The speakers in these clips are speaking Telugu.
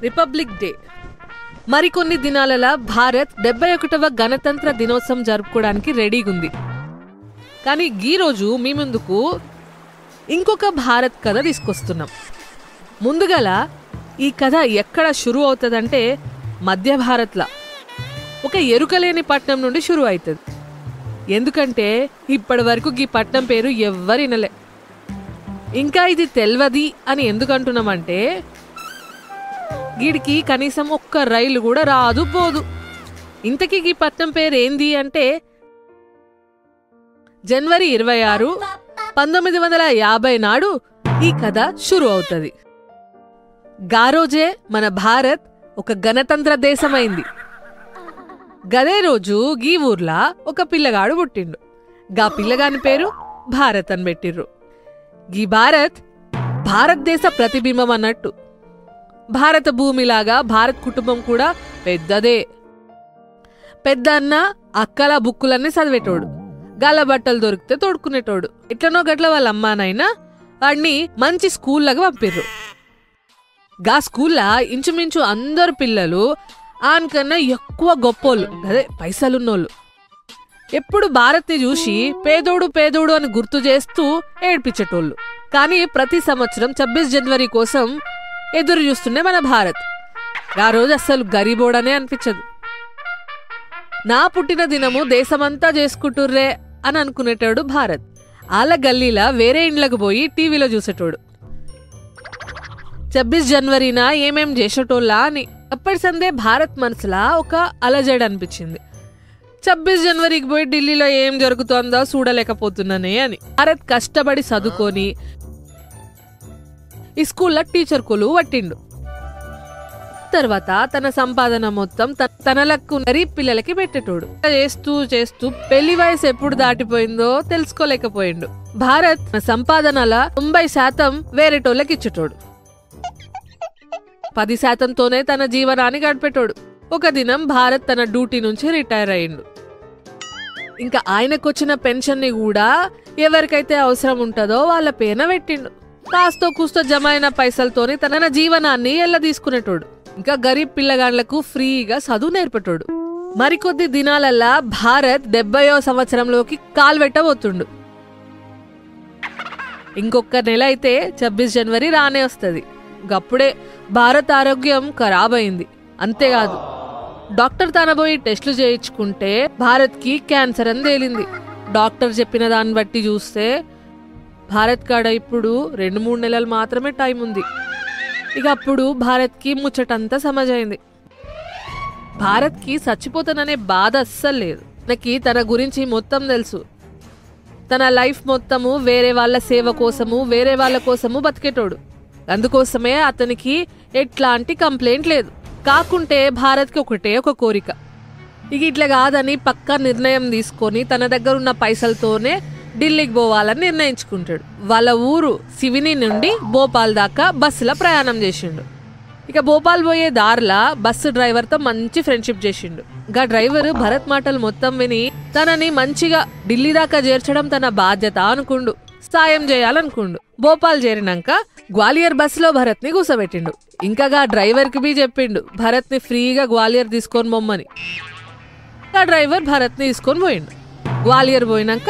రిపబ్లిక్ డే మరికొన్ని దినాలలో భారత్ డెబ్బై ఒకటవ గణతంత్ర దినోత్సవం జరుపుకోవడానికి రెడీగుంది కానీ ఈ రోజు మీ ముందుకు ఇంకొక భారత్ కథ తీసుకొస్తున్నాం ముందుగల ఈ కథ ఎక్కడ షురు అవుతుందంటే మధ్య భారత్లా ఒక ఎరుకలేని పట్నం నుండి షురు అవుతుంది ఎందుకంటే ఇప్పటి వరకు ఈ పట్నం పేరు ఎవ్వరినలే ఇంకా ఇది తెల్వది అని ఎందుకు అంటున్నామంటే వీడికి కనీసం ఒక్క రైలు కూడా రాదు పోదు ఇంతకీ ఈ పట్నం పేరు ఏంది అంటే జనవరి ఇరవై ఆరు పంతొమ్మిది వందల యాభై నాడు ఈ కథ షురు అవుతుంది గారోజే మన భారత్ ఒక గణతంత్ర దేశమైంది గదే రోజు గీ ఊర్లా ఒక పిల్లగాడు పుట్టిండు గా పిల్లగాని పేరు భారత్ అని పెట్టిర్రు గీ భారత్ భారతదేశ ప్రతిబింబం అన్నట్టు భారత భూమిలాగా భారత్ కుటుంబం కూడా పెద్దదే పెద్ద అన్న అక్కల బుక్కులన్నీ చదివేటోడు గాల బట్టలు దొరికితే తోడుకునేటోడు ఎట్లనో గట్ల వాళ్ళ అమ్మానైనా వాడిని మంచి స్కూల్లాగా పంపిర్రు గా స్కూల్లా ఇంచుమించు అందరు పిల్లలు ఆనకన్నా ఎక్కువ గొప్పోళ్ళు అదే పైసలున్నోళ్ళు ఎప్పుడు భారత్ని చూసి పేదోడు పేదోడు అని గుర్తు చేస్తూ ఏడ్పించేటోళ్ళు కానీ ప్రతి సంవత్సరం ఛబ్బీస్ జనవరి కోసం ఎదురు చూస్తుండే మన భారత్ ఆ రోజు అస్సలు గరీబోడనే అనిపించదు నా పుట్టిన దినము దేశమంతా చేసుకుంటుర్రే అని అనుకునేటోడు భారత్ ఆల గల్లీలా వేరే ఇండ్లకు పోయి టీవీలో చూసేటోడు ఛబ్బీస్ జనవరినా ఏమేం చేసేటోళ్ళా అని అప్పటి సందే భారత్ మనసులా ఒక అలజడి అనిపించింది ఛబ్బీస్ జనవరికి పోయి ఢిల్లీలో ఏం జరుగుతోందో చూడలేకపోతున్నానే అని భారత్ కష్టపడి చదువుకొని ఈ స్కూల్లో టీచర్ కొలువు పట్టిండు తర్వాత తన సంపాదన మొత్తం త- తన లక్కు గరీబ్ పిల్లలకి పెట్టేటోడు చేస్తూ చేస్తూ పెళ్లి వయసు ఎప్పుడు దాటిపోయిందో తెలుసుకోలేకపోయిండు భారత్ తన సంపాదనల తొంభై శాతం వేరేటోళ్ళకి ఇచ్చేటోడు పది శాతంతోనే తన జీవనాన్ని గడిపేటోడు ఒక దినం భారత్ తన డ్యూటీ నుంచి రిటైర్ అయిండు ఇంకా ఆయనకొచ్చిన పెన్షన్ ని కూడా ఎవరికైతే అవసరం ఉంటుందో వాళ్ళ పేన పెట్టిండు కాస్తో కూస్తో జమ అయిన పైసలతోని తన జీవనాన్ని ఎల్ల తీసుకునేటోడు ఇంకా గరీబ్ పిల్లగాళ్లకు ఫ్రీగా చదువు నేర్పేటోడు మరికొద్ది దినాలల్లా భారత్ డెబ్బయో సంవత్సరంలోకి కాల్వెట్టబోతుండు ఇంకొక నెల అయితే ఛబ్బీస్ జనవరి రానే వస్తుంది గప్పుడే భారత్ ఆరోగ్యం ఖరాబ్ అయింది అంతేకాదు డాక్టర్ తనబోయి టెస్టులు చేయించుకుంటే భారత్కి క్యాన్సర్ అని తేలింది డాక్టర్ చెప్పిన దాన్ని బట్టి చూస్తే భారత్ కాడ ఇప్పుడు రెండు మూడు నెలలు మాత్రమే టైం ఉంది ఇక అప్పుడు భారత్కి ముచ్చటంతా సమజైంది భారత్కి చచ్చిపోతాననే బాధ అస్సలు లేదు తనకి తన గురించి మొత్తం తెలుసు తన లైఫ్ మొత్తము వేరే వాళ్ళ సేవ కోసము వేరే వాళ్ళ కోసము బతికేటోడు అందుకోసమే అతనికి ఎట్లాంటి కంప్లైంట్ లేదు కాకుంటే భారత్కి ఒకటే ఒక కోరిక ఇక ఇట్లా కాదని పక్కా నిర్ణయం తీసుకొని తన దగ్గర ఉన్న పైసలతోనే ఢిల్లీకి పోవాలని నిర్ణయించుకుంటాడు వాళ్ళ ఊరు సివిని నుండి భోపాల్ దాకా బస్సులో ప్రయాణం చేసిండు ఇక భోపాల్ పోయే దారిలా బస్సు డ్రైవర్తో మంచి ఫ్రెండ్షిప్ చేసిండు గా డ్రైవర్ భరత్ మాటలు మొత్తం విని తనని మంచిగా ఢిల్లీ దాకా చేర్చడం తన బాధ్యత అనుకుండు సాయం చేయాలనుకుండు భోపాల్ చేరినాక గ్వాలియర్ బస్సులో భరత్ ని కూసబెట్టిండు ఇంకాగా డ్రైవర్ కి బి చెప్పిండు భరత్ ని ఫ్రీగా గ్వాలియర్ తీసుకొని బొమ్మని ఆ డ్రైవర్ భరత్ ని తీసుకొని పోయిండు గ్వాలియర్ పోయినాక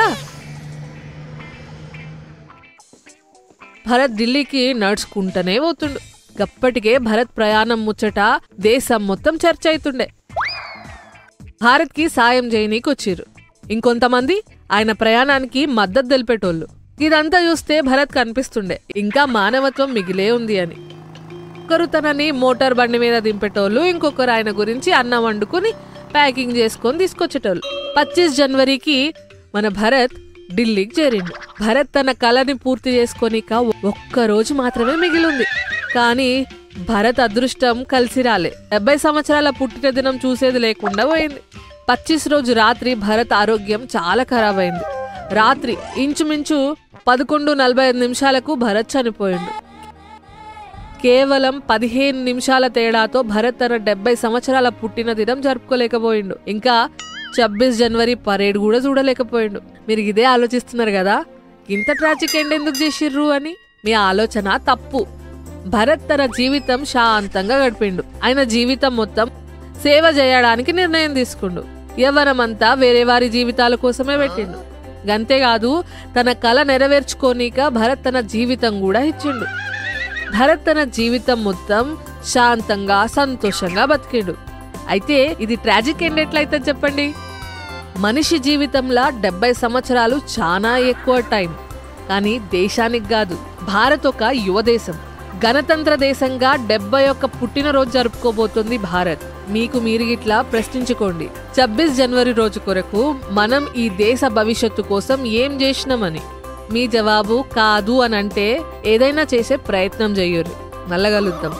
భరత్ ఢిల్లీకి నడుచుకుంటూనే పోతుండు గప్పటికే భరత్ ప్రయాణం ముచ్చట దేశం మొత్తం చర్చ అవుతుండే భారత్కి సాయం చేయనీకి వచ్చిర్రు ఇంకొంతమంది ఆయన ప్రయాణానికి మద్దతు తెలిపేటోళ్ళు ఇదంతా చూస్తే భరత్ కనిపిస్తుండే ఇంకా మానవత్వం మిగిలే ఉంది అని ఒకరు తనని మోటార్ బండి మీద దింపేటోళ్ళు ఇంకొకరు ఆయన గురించి అన్నం వండుకుని ప్యాకింగ్ చేసుకొని తీసుకొచ్చేటోళ్ళు పచ్చీస్ జనవరికి మన భరత్ ఢిల్లీకి చేరిండు భరత్ తన కళని పూర్తి చేసుకోనిక ఒక్క రోజు మాత్రమే మిగిలింది కానీ భరత్ అదృష్టం కలిసి రాలే డెబ్బై సంవత్సరాల పుట్టిన దినం చూసేది లేకుండా పోయింది పచ్చీస్ రోజు రాత్రి భరత్ ఆరోగ్యం చాలా ఖరాబ్ అయింది రాత్రి ఇంచుమించు పదకొండు నలభై ఐదు నిమిషాలకు భరత్ చనిపోయిండు కేవలం పదిహేను నిమిషాల తేడాతో భరత్ తన డెబ్బై సంవత్సరాల పుట్టిన దినం జరుపుకోలేకపోయిండు ఇంకా ఛబ్బీస్ జనవరి పరేడ్ కూడా చూడలేకపోయిండు మీరు ఇదే ఆలోచిస్తున్నారు కదా ఇంత ట్రాజిక్ ఎండ్ ఎందుకు చేసిర్రు అని మీ ఆలోచన తప్పు భరత్ తన జీవితం శాంతంగా గడిపిండు ఆయన జీవితం మొత్తం సేవ చేయడానికి నిర్ణయం తీసుకుండు యవ్వనమంతా వేరే వారి జీవితాల కోసమే పెట్టిండు గంతేకాదు తన కళ నెరవేర్చుకోనీక భరత్ తన జీవితం కూడా ఇచ్చిండు భరత్ తన జీవితం మొత్తం శాంతంగా సంతోషంగా బతికిండు అయితే ఇది ట్రాజిక్ ఎండ్ ఎట్లయితే చెప్పండి మనిషి జీవితంలో డెబ్బై సంవత్సరాలు చాలా ఎక్కువ టైం కానీ దేశానికి కాదు భారత్ ఒక యువ దేశం గణతంత్ర దేశంగా డెబ్బై ఒక్క పుట్టినరోజు జరుపుకోబోతుంది భారత్ మీకు మీరు ఇట్లా ప్రశ్నించుకోండి ఛబ్బీస్ జనవరి రోజు కొరకు మనం ఈ దేశ భవిష్యత్తు కోసం ఏం చేసినామని మీ జవాబు కాదు అని అంటే ఏదైనా చేసే ప్రయత్నం చెయ్యరు నల్లగలుద్దాం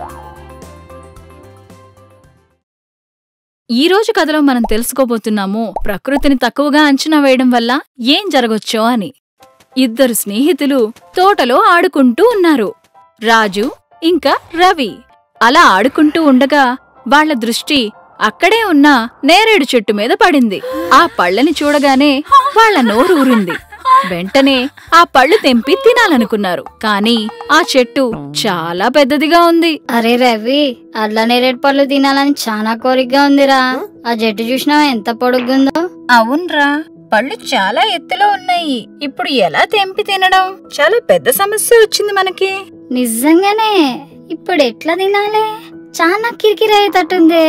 ఈ రోజు కథలో మనం తెలుసుకోబోతున్నాము ప్రకృతిని తక్కువగా అంచనా వేయడం వల్ల ఏం జరగొచ్చో అని ఇద్దరు స్నేహితులు తోటలో ఆడుకుంటూ ఉన్నారు రాజు ఇంకా రవి అలా ఆడుకుంటూ ఉండగా వాళ్ళ దృష్టి అక్కడే ఉన్న నేరేడు చెట్టు మీద పడింది ఆ పళ్ళని చూడగానే వాళ్ళ నోరు ఊరింది వెంటనే ఆ పళ్ళు తెంపి తినాలనుకున్నారు కానీ ఆ చెట్టు చాలా పెద్దదిగా ఉంది అరే రవి అట్లా నేరేడు పళ్ళు తినాలని చాలా కోరికగా ఉందిరా ఆ జట్టు చూసినా ఎంత పొడుగుందో అవునరా పళ్ళు చాలా ఎత్తులో ఉన్నాయి ఇప్పుడు ఎలా తెంపి తినడం చాలా పెద్ద సమస్య వచ్చింది మనకి నిజంగానే ఇప్పుడు ఎట్లా తినాలి చాలా కిరికిరి అయ్యేటట్టుంది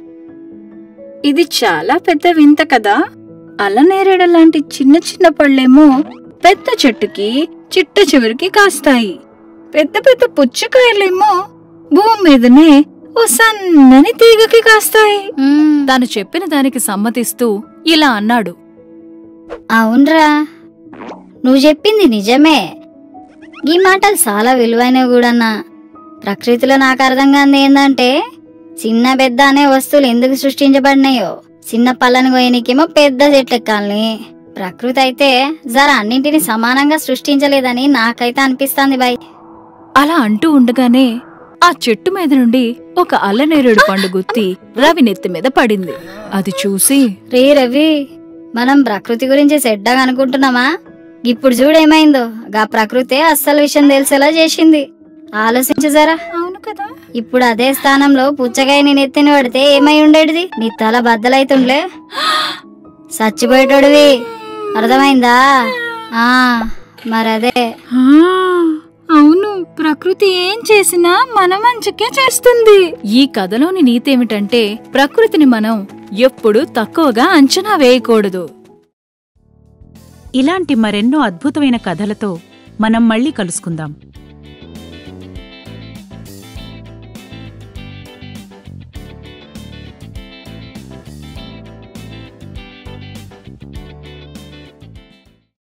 ఇది చాలా పెద్ద వింత కదా అల్లనేరేడ లాంటి చిన్న చిన్న పళ్ళేమో పెద్ద చెట్టుకి చిట్ట చివరికి కాస్తాయి పెద్ద పెద్ద పుచ్చకాయలేమో భూమి మీదనే ఓ సన్నని తీగకి కాస్తాయి మ్మ్, తాను చెప్పిన దానికి సమ్మతిస్తూ ఇలా అన్నాడు అవునరా నువ్వు చెప్పింది నిజమే ఈ మాటలు చాలా విలువైనవి కూడన్నా ప్రకృతిలో నాకు అర్థం కాంది ఏంటంటే చిన్న పెద్ద అనే వస్తువులు ఎందుకు సృష్టించబడినాయో చిన్న పళ్ళని కోయనికేమో పెద్ద చెట్లు ఎక్కాలని ప్రకృతి అయితే జర అన్నింటిని సమానంగా సృష్టించలేదని నాకైతే అనిపిస్తుంది బాయ్ అలా అంటూ ఉండగానే ఆ చెట్టు మీద నుండి ఒక అల్లనేరేడు పండు గుత్తి రవి నెత్తి మీద పడింది అది చూసి రే రవి మనం ప్రకృతి గురించి చెడ్డగా అనుకుంటున్నామా ఇప్పుడు చూడేమైందో గా ప్రకృతే అస్సలు విషయం తెలిసేలా చేసింది ఆలోచించు జరా అవును కదా ఇప్పుడు అదే స్థానంలో పుచ్చకాయ నేను ఎత్తిన పడితే ఏమై ఉండేది నీ తల బద్దలైతుండ్లే చచ్చిపోయేటోడివి అర్థమైందా ఆ మరదే ఆ, అవును ప్రకృతి ఏం చేసినా మన మంచికే చేస్తుంది ఈ కథలోని నీతేమిటంటే ప్రకృతిని మనం ఎప్పుడు తక్కువగా అంచనా వేయకూడదు ఇలాంటి మరెన్నో అద్భుతమైన కథలతో మనం మళ్ళీ కలుసుకుందాం